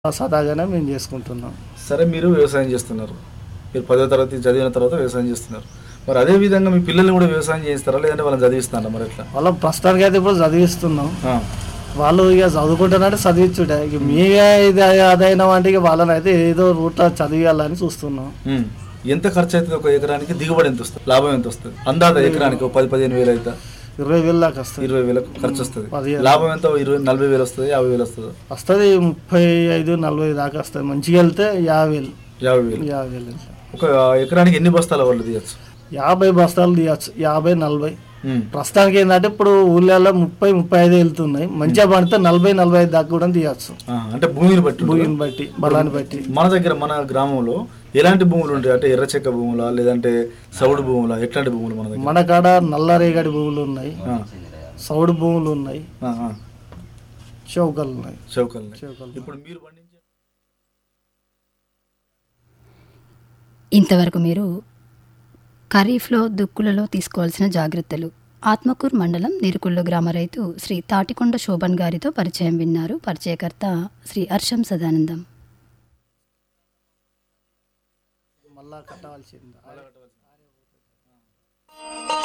సదాగానే మేము చేసుకుంటున్నాం సరే మీరు వ్యవసాయం చేస్తున్నారు మీరు పదో తరగతి చదివిన తర్వాత వ్యవసాయం చేస్తున్నారు మరి అదే విధంగా మీ పిల్లల్ని కూడా వ్యవసాయం చేస్తారా లేదంటే వాళ్ళని చదివిస్తారా మరి ఎట్లా వాళ్ళ ప్రస్తుతానికి అయితే ఇప్పుడు చదివిస్తున్నాం ఆ, వాళ్ళు ఇక చదువుకుంటున్నట్టు చదివించుట ఇక మీగా ఇది అదైనా అంటే ఇక వాళ్ళని అయితే ఏదో రూట్లో చదివియాలని చూస్తున్నాం ఉమ్. ఎంత ఖర్చు అవుతుంది ఒక ఎకరానికి దిగుబడి ఎంత వస్తుంది లాభం ఎంత వస్తుంది అందాద ఎకరానికి ఒక పది పదిహేను వేలు అయితే ఇరవై వేలు దాకా వస్తుంది ఇరవై వేలకు ఖర్చు వస్తుంది పదిహేను. లాభం ఎంత ఇరవై నలభై వేలు వస్తుంది యాభై వేలు వస్తుంది వస్తుంది ముప్పై ఐదు నలభై దాకా వస్తుంది మంచిగా వెళ్తే యాభై వేలు యాభై వేలు యాభై వేలు వెళ్తాయి. ఒక ఎకరానికి ఎన్ని బస్తాల వాళ్ళు తీయచ్చు యాభై బస్తాలు తీయచ్చు యాభై నలభై ప్రస్తుతానికి ఏంటంటే ఇప్పుడు ఊళ్ళల్లో ముప్పై ముప్పై ఐదు వెళ్తున్నాయి మంచిగా పడితే నలభై నలభై ఐదు దాకా కూడా తీయచ్చు అంటే భూమిని బట్టి ఉంటుందా? భూమిని బట్టి బలాన్ని బట్టి మన దగ్గర మన గ్రామంలో ఎలాంటి భూములు ఉంటాయి అంటే ఎర్ర చెక్క భూములా లేదంటే సౌడు భూములా ఎట్లాంటి భూములు మన దగ్గర మన కాడ నల్లరేగడి భూములు ఉన్నాయి ఆ, సౌడు భూములు ఉన్నాయి ఆ, ఆ. చౌకలు ఉన్నాయి చౌకల్ని చౌకలు ఇప్పుడు మీరు పండించే ఇంతవరకు మీరు ఖరీఫ్లో దుక్కులలో తీసుకోవాల్సిన జాగ్రత్తలు ఆత్మకూర్ మండలం నిరుకుళ్ళు గ్రామ రైతు శ్రీ తాటికొండ శోభన్ గారితో పరిచయం విన్నారు పరిచయకర్త శ్రీ హర్షం సదానందం మళ్ళా కట్టవలసింది